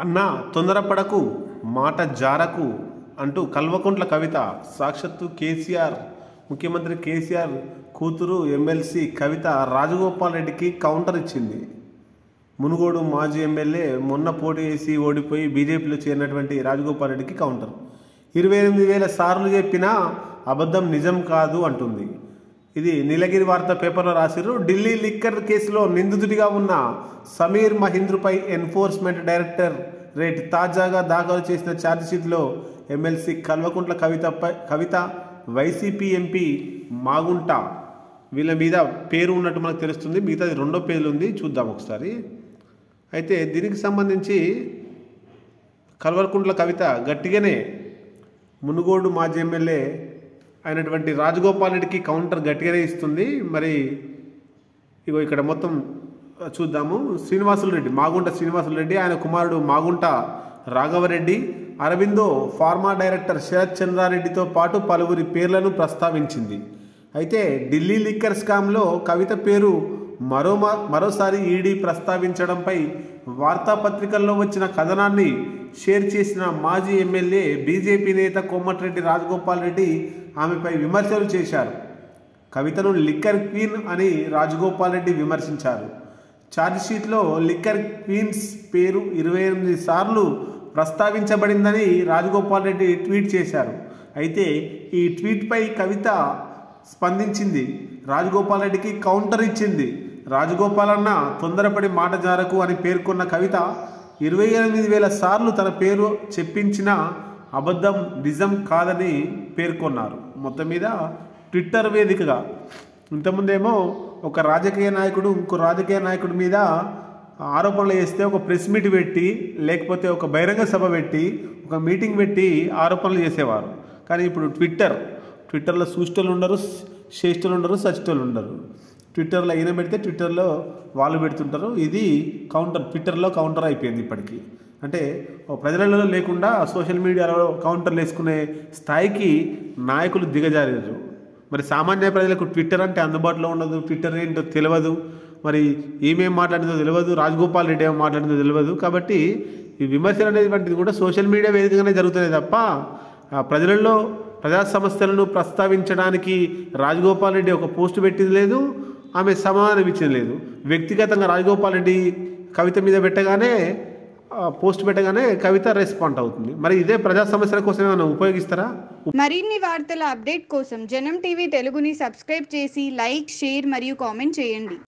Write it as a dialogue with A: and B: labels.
A: అన్నా తొందరపడకు మాట జారకు అంటూ కల్వకుంట్ల కవిత సాక్షాత్తు కేసీఆర్ ముఖ్యమంత్రి కేసీఆర్ కూతురు ఎమ్మెల్సీ కవిత రాజగోపాల్ రెడ్డికి కౌంటర్ ఇచ్చింది మునుగోడు మాజీ ఎమ్మెల్యే మొన్న పోటీ చేసి ఓడిపోయి బీజేపీలో చేరినటువంటి రాజగోపాల్ రెడ్డికి కౌంటర్ ఇరవై ఎనిమిది వేల సార్లు చెప్పినా అబద్ధం నిజం కాదు అంటుంది ఇది నీలగిరి వార్త పేపర్లో రాసిర్రు ఢిల్లీ లిక్కర్ కేసులో నిందితుడిగా ఉన్న సమీర్ మహీంద్రుపై ఎన్ఫోర్స్మెంట్ డైరెక్టర్ రేట్ తాజాగా దాఖలు చేసిన ఛార్జ్షీట్లో ఎమ్మెల్సీ కల్వకుంట్ల కవితపై కవిత వైసీపీ ఎంపీ మాగుంట వీళ్ళ మీద పేరు ఉన్నట్టు మనకు తెలుస్తుంది మిగతాది రెండో పేర్లు ఉంది చూద్దాం ఒకసారి అయితే దీనికి సంబంధించి కల్వకుంట్ల కవిత గట్టిగానే మునుగోడు మాజీ ఎమ్మెల్యే అయినటువంటి రాజగోపాల్ రెడ్డికి కౌంటర్ గట్టిగానే ఇస్తుంది మరి ఇగో ఇక్కడ మొత్తం చూద్దాము శ్రీనివాసులు రెడ్డి మాగుంట శ్రీనివాసులు రెడ్డి ఆయన కుమారుడు మాగుంట రాఘవరెడ్డి అరవిందో ఫార్మా డైరెక్టర్ శరత్ చంద్రారెడ్డితో పాటు పలువురి పేర్లను ప్రస్తావించింది అయితే ఢిల్లీ లిక్కర్ స్కామ్లో కవిత పేరు మరో మరోసారి ఈడీ ప్రస్తావించడంపై వార్తాపత్రికల్లో వచ్చిన కథనాన్ని షేర్ చేసిన మాజీ ఎమ్మెల్యే బీజేపీ నేత కోమటిరెడ్డి రాజగోపాల్ రెడ్డి ఆమెపై విమర్శలు చేశారు కవితను లిక్కర్ క్వీన్ అని రాజగోపాల్ రెడ్డి విమర్శించారు ఛార్జ్షీట్లో లిక్కర్ క్వీన్స్ పేరు ఇరవై ఎనిమిది సార్లు ప్రస్తావించబడిందని రాజగోపాల్ రెడ్డి ట్వీట్ చేశారు అయితే ఈ ట్వీట్పై కవిత స్పందించింది రాజగోపాల్ రెడ్డికి కౌంటర్ ఇచ్చింది రాజగోపాల్ అన్న తొందరపడి మాట జారకు అని పేర్కొన్న కవిత ఇరవై ఎనిమిది వేల సార్లు తన పేరు చెప్పించిన అబద్ధం నిజం కాదని పేర్కొన్నారు మొత్తం మీద ట్విట్టర్ వేదికగా ఇంతకుముందేమో ఒక రాజకీయ నాయకుడు ఇంకో రాజకీయ నాయకుడి మీద ఆరోపణలు చేస్తే ఒక ప్రెస్ మీట్ పెట్టి లేకపోతే ఒక బహిరంగ సభ పెట్టి ఒక మీటింగ్ పెట్టి ఆరోపణలు చేసేవారు కానీ ఇప్పుడు ట్విట్టర్ ట్విట్టర్లో సూస్టలు ఉండరు శ్రేష్టలు ఉండరు సచిటలు ఉండరు ట్విట్టర్లో ఈయన పెడితే ట్విట్టర్లో వాళ్ళు పెడుతుంటారు ఇది కౌంటర్ ట్విట్టర్లో కౌంటర్ అయిపోయింది ఇప్పటికీ అంటే ప్రజలలో లేకుండా సోషల్ మీడియాలో కౌంటర్లు వేసుకునే స్థాయికి నాయకులు దిగజారారు మరి సామాన్య ప్రజలకు ట్విట్టర్ అంటే అందుబాటులో ఉండదు ట్విట్టర్ ఏంటో తెలియదు మరి ఏమేం మాట్లాడిందో తెలియదు రాజగోపాల్ రెడ్డి ఏమో మాట్లాడిందో తెలియదు కాబట్టి ఈ విమర్శలు అనేటువంటిది కూడా సోషల్ మీడియా వేదికగానే జరుగుతున్నాయి తప్ప ప్రజలలో ప్రజా సమస్యలను ప్రస్తావించడానికి రాజగోపాల్ రెడ్డి ఒక పోస్ట్ పెట్టింది లేదు ఆమె సమాధానం ఇచ్చింది లేదు వ్యక్తిగతంగా రాజగోపాల్ రెడ్డి కవిత మీద పెట్టగానే పోస్ట్ పెట్టగానే కవిత రెస్పాండ్ అవుతుంది మరి ఇదే ప్రజా సమస్యల కోసం ఏమైనా ఉపయోగిస్తారా
B: మరిన్ని వార్తల అప్డేట్ కోసం జనం టీవీ తెలుగుని సబ్స్క్రైబ్ చేసి లైక్ షేర్ మరియు కామెంట్ చేయండి